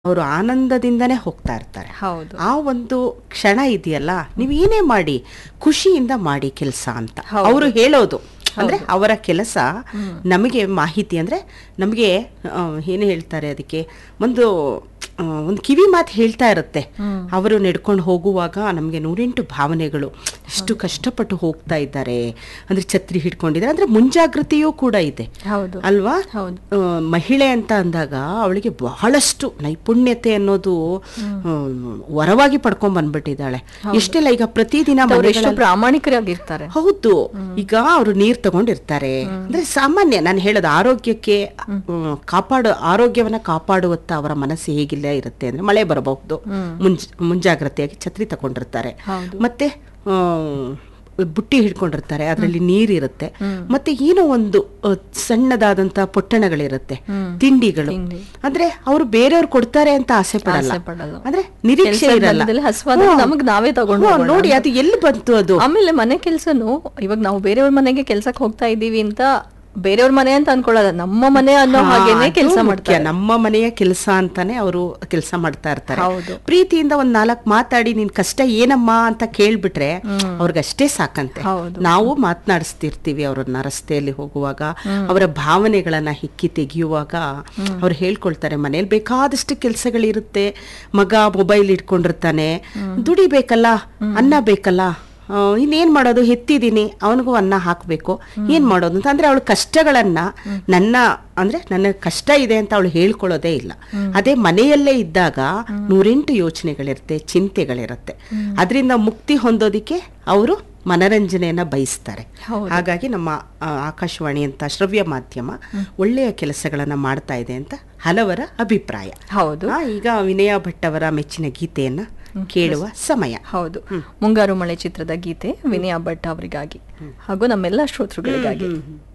ಅವರು ಆನಂದದಿಂದನೇ ಹೋಗ್ತಾ ಇರ್ತಾರೆ ಹೌದು ಆ ಒಂದು ಕ್ಷಣ ಇದೆಯಲ್ಲ ನೀವು ಏನೇ ಮಾಡಿ ಖುಷಿಯಿಂದ ಮಾಡಿ ಕೆಲಸ ಅಂತ ಹೌದು. ಅವರು ಹೇಳೋದು ಅಂದ್ರೆ ಅವರ ಕೆಲಸ ನಮಗೆ ಮಾಹಿತಿ ಅಂದ್ರೆ ನಮಗೆ ಏನು ಹೇಳ್ತಾರೆ ಅದಕ್ಕೆ ಒಂದು ಆ, ಒಂದು ಕಿವಿ ಮಾತು ಹೇಳ್ತಾ ಇರುತ್ತೆ ಅವರು ನಡ್ಕೊಂಡು ಹೋಗುವಾಗ ನಮಗೆ ನೂರೆಂಟು ಭಾವನೆಗಳು ಎಷ್ಟು ಕಷ್ಟಪಟ್ಟು ಹೋಗ್ತಾ ಇದ್ದಾರೆ ಅಂದ್ರೆ ಛತ್ರಿ ಹಿಡ್ಕೊಂಡಿದ್ದಾರೆ ಅಂದ್ರೆ ಮುಂಜಾಗ್ರತೆಯೂ ಕೂಡ ಇದೆ ಹೌದು ಅಲ್ವಾ ಹೌದು. ಆ, ಮಹಿಳೆ ಅಂತ ಅಂದಾಗ ಅವಳಿಗೆ ಬಹಳಷ್ಟು ನೈಪುಣ್ಯತೆ ಅನ್ನೋದು ಆ, ವರವಾಗಿ ಪಡ್ಕೊಂಡ್ ಬಂದ್ಬಿಟ್ಟಿದ್ದಾಳೆ ಎಷ್ಟೆಲ್ಲ ಈಗ ಪ್ರತಿದಿನ ಅವ್ರು ಎಷ್ಟು ಮನೆಗಳಲ್ಲಿ- ಪ್ರಾಮಾಣಿಕರಾಗಿರ್ತಾರೆ ಹೌದು ಈಗ ಅವರು ನೀರ್ ತಗೊಂಡಿರ್ತಾರೆ ಅಂದ್ರೆ ಸಾಮಾನ್ಯ ನಾನು ಹೇಳೋದು ಆರೋಗ್ಯಕ್ಕೆ ಹ್ಮ್, ಕಾಪಾಡು ಆರೋಗ್ಯವನ್ನ ಕಾಪಾಡುವತ್ತ ಅವರ ಮನಸ್ಸು ಹೇಗಿಲ್ಲ ಇರುತ್ತೆ ಅಂದ್ರೆ ಮಳೆ ಬರಬಹುದು ಮುಂಜ್ ಮುಂಜಾಗ್ರತೆಯಾಗಿ ಛತ್ರಿ ತಗೊಂಡಿರ್ತಾರೆ ಹೌದು. ಮತ್ತೆ ಆ, ಬುಟ್ಟಿ ಹಿಡ್ಕೊಂಡಿರ್ತಾರೆ ಅದರಲ್ಲಿ ನೀರಿರುತ್ತೆ ಮತ್ತೆ ಏನೋ ಒಂದು ಆ, ಸಣ್ಣದಾದಂತ ಪೊಟ್ಟಣಗಳಿರುತ್ತೆ ತಿಂಡಿಗಳು ತಿಂಡಿ. ಅಂದ್ರೆ ಅವರು ಬೇರೆಯವ್ರು ಕೊಡ್ತಾರೆ ಅಂತ ಆಸೆ ಪಡಲ್ಲ ಆಸೆ ಪಡಲ್ಲ. ಅಂದ್ರೆ ನಿರೀಕ್ಷೆ ಕೆಲ್ಸದ ಇರಲ್ಲ ಮಧ್ಯದಲ್ಲಿ ಹಸ್ವಾದಾಗ ಹ್ಮ್. ನಮಗ್ ನಾವೇ ತಗೊಂಡು ಹ್ಮ್, ಹೋಗೋಣ ನೋಡಿ ಅಂತ. ಅದು ಎಲ್ಲಿ ಬಂತು ಅದು ಆಮೇಲೆ ಮನೆ ಕೆಲ್ಸನು ಇವಾಗ ನಾವು ಬೇರೆಯವ್ರ ಮನೆಗೆ ಕೆಲ್ಸಕ್ಕೆ ಹೋಗ್ತಾ ಇದೀವಿ ಅಂತ ಬೇರೆಯವ್ರ ಮನೆ ಅಂತ ಅನ್ಕೊಳ್ಳೋದ ನಮ್ಮ ಮನೆ ಅನ್ನೋ ಹಾ, ಹಾಗೇನೆ ಅದು ಕೆಲಸ ಮುಖ್ಯ. ಮಾಡ್ತಾರೆ ನಮ್ಮ ಮನೆಯ ಕೆಲಸ ಅಂತಾನೆ ಅವರು ಕೆಲಸ ಮಾಡ್ತಾ ಇರ್ತಾರೆ ಹೌದು. ಪ್ರೀತಿಯಿಂದ ಒಂದ್ ನಾಲ್ಕು ಮಾತಾಡಿ ನಿನ್ ಕಷ್ಟ ಏನಮ್ಮ ಅಂತ ಕೇಳ್ಬಿಟ್ರೆ ಅವ್ರಿಗಷ್ಟೇ ಸಾಕಂತೆ ಹೌದು. ನಾವು ಮಾತನಾಡಿಸ್ತಿರ್ತೀವಿ ಅವ್ರನ್ನ ರಸ್ತೆಯಲ್ಲಿ ಹೋಗುವಾಗ ಅವರ ಭಾವನೆಗಳನ್ನ ಹಿಕ್ಕಿ ತೆಗೆಯುವಾಗ ಅವ್ರು ಹೇಳ್ಕೊಳ್ತಾರೆ ಮನೇಲಿ ಬೇಕಾದಷ್ಟು ಕೆಲಸಗಳಿರುತ್ತೆ ಮಗ ಮೊಬೈಲ್ ಇಟ್ಕೊಂಡಿರ್ತಾನೆ ದುಡಿಬೇಕಲ್ಲ ಅನ್ನ ಬೇಕಲ್ಲ ಆ, ಇನ್ನೇನ್ ಮಾಡೋದು ಹೆತ್ತಿದೀನಿ ಅವನಿಗೂ ಅನ್ನ ಹಾಕ್ಬೇಕು ಏನ್ ಮಾಡೋದು ಅಂತ ಅಂದ್ರೆ ಅವಳ ಕಷ್ಟಗಳನ್ನ ನನ್ನ ಅಂದ್ರೆ ನನ್ನ ಕಷ್ಟ ಇದೆ ಅಂತ ಅವಳು ಹೇಳ್ಕೊಳ್ಳೋದೇ ಇಲ್ಲ ಅದೇ ಮನೆಯಲ್ಲೇ ಇದ್ದಾಗ ನೂರೆಂಟು ಯೋಚನೆಗಳಿರುತ್ತೆ ಚಿಂತೆಗಳಿರುತ್ತೆ ಅದರಿಂದ ಮುಕ್ತಿ ಹೊಂದೋದಿಕ್ಕೆ ಅವರು ಮನರಂಜನೆಯನ್ನ ಬಯಸ್ತಾರೆ ಹೌದು. ಹಾಗಾಗಿ ನಮ್ಮ ಆ, ಆಕಾಶವಾಣಿ ಅಂತ ಶ್ರವ್ಯ ಮಾಧ್ಯಮ ಒಳ್ಳೆಯ ಕೆಲಸಗಳನ್ನ ಮಾಡ್ತಾ ಇದೆ ಅಂತ ಹಲವರ ಅಭಿಪ್ರಾಯ ಹೌದು ಆ, ಈಗ ವಿನಯ ಭಟ್ ಅವರ ಮೆಚ್ಚಿನ ಗೀತೆಯನ್ನ ಕೇಳುವ ಸಮಯ ಹೌದು ಮುಂಗಾರು ಮಳೆ ಚಿತ್ರದ ಗೀತೆ ವಿನಯ ಭಟ್ ಅವರಿಗಾಗಿ ಹಾಗೂ ನಮ್ಮೆಲ್ಲ ಶ್ರೋತೃಗಳಿಗಾಗಿ ಹ್ಮ್, ಹ್ಮ್.